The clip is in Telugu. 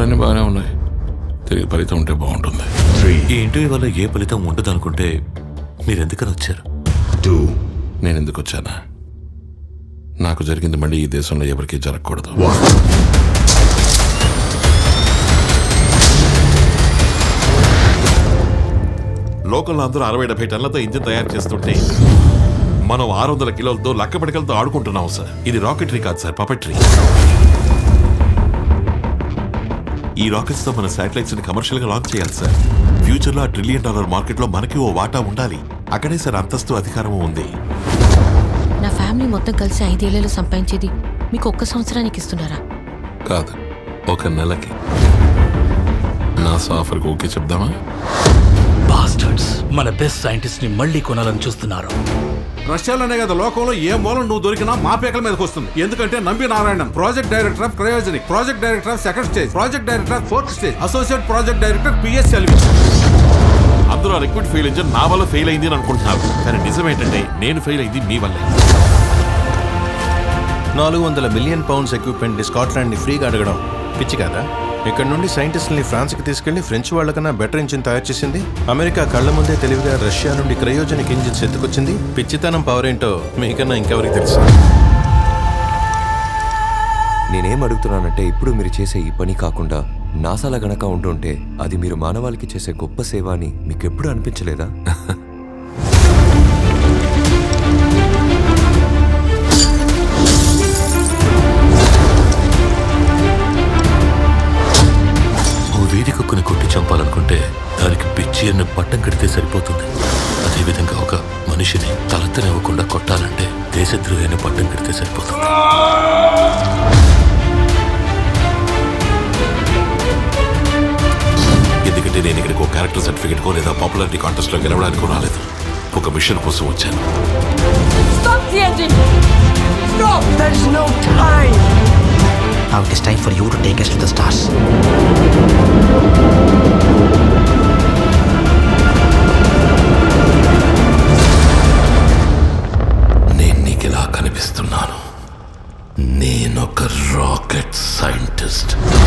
విషయాలన్నీ బాగానే ఉన్నాయి తిరిగి ఫలితం ఉంటే బాగుంటుంది ఈ ఇంటర్వ్యూ వల్ల ఏ ఫలితం ఉండదు అనుకుంటే మీరు ఎందుకని వచ్చారు నేను ఎందుకు వచ్చానా నాకు జరిగింది మళ్ళీ ఈ దేశంలో ఎవరికీ జరగకూడదు లోకల్లో అందరూ అరవై డెబ్బై టన్నులతో ఇంజిన్ తయారు చేస్తుంటే మనం ఆరు వందల కిలోలతో లక్క పడికలతో ఆడుకుంటున్నాం సార్ ఇది రాకెటరీ కాదు సార్ పపెట్రీ ఈ రాకెట్స్ తో మన శాటిలైట్స్ ని కమర్షియల్ గా లాంచ్ చేయాలి సార్ ఫ్యూచర్ లో ఆ ట్రిలియన్ డాలర్ మార్కెట్ లో మనకి ఓ వాటా ఉండాలి అక్కడే సార్ అంతస్తు అధికారము ఉంది నా ఫ్యామిలీ మొత్తం కలిసి ఐదేళ్లలో సంపాదించేది మీకు ఒక్క సంవత్సరానికి ఇస్తున్నారా కాదు ఒక నెలకి నా సాఫర్కి ఓకే చెప్దామా బాస్టర్డ్స్ మన బెస్ట్ సైంటిస్ట్ ని మళ్ళీ కొనాలని చూస్తున్నారు రష్యాలోనే కదా లోకంలో ఏ మూలం నువ్వు దొరికినా మా పేకల మీదకి వస్తుంది ఎందుకంటే Nambi Narayanan project director of cryogenic project director of second stage project director of fourth stage associate project director P S అందరూ ఆ లిక్విడ్ ఫెయిల్ ఇంజిన్ నా వల్ల ఫెయిల్ అయింది అని అనుకుంటున్నారు కానీ నిజం ఏంటంటే నేను ఫెయిల్ అయింది మీ వల్లే నాలుగు వందల మిలియన్ పౌండ్స్ ఎక్విప్మెంట్ ని స్కాట్లాండ్ ని ఫ్రీగా అడగడం పిచ్చి కదా ఇక్కడ నుండి సైంటిస్టుల్ని ఫ్రాన్స్కి తీసుకెళ్లి ఫ్రెంచ్ వాళ్ళకన్నా బెటర్ ఇంజిన్ తయారు చేసింది అమెరికా కళ్ళ ముందే తెలివిగా రష్యా నుండి క్రయోజనిక్ ఇంజిన్స్ ఎత్తుకొచ్చింది పిచ్చితనం పవర్ ఏంటో మీకన్నా ఇంకెవరికి తెలుసు నేనేం అడుగుతున్నానంటే ఇప్పుడు మీరు చేసే ఈ పని కాకుండా నాసాల గనక ఉంటుంటే అది మీరు మానవాళికి చేసే గొప్ప సేవ అని మీకు ఎప్పుడు అనిపించలేదా ఓ వీధి కుక్కని కొట్టి చంపాలనుకుంటే దానికి పిచ్చి అన్న పట్టం కడితే సరిపోతుంది అదేవిధంగా ఒక మనిషిని తలెత్తనివ్వకుండా కొట్టాలంటే దేశద్రోహి అనే పట్టం కడితే సరిపోతుంది ఎందుకంటే నేను ఇక్కడికి ఒక క్యారెక్టర్ సర్టిఫికేట్ కో లేదా పాపులారిటీ కాంటెస్ట్ లో గెలవడానికి రాలేదు ఒక మిషన్ కోసం వచ్చాను Stop the engine! Stop! There is no time! Now it is time for you to take us to the stars. నేను నీకు ఇలా కనిపిస్తున్నాను నేనొక రాకెట్ సైంటిస్ట్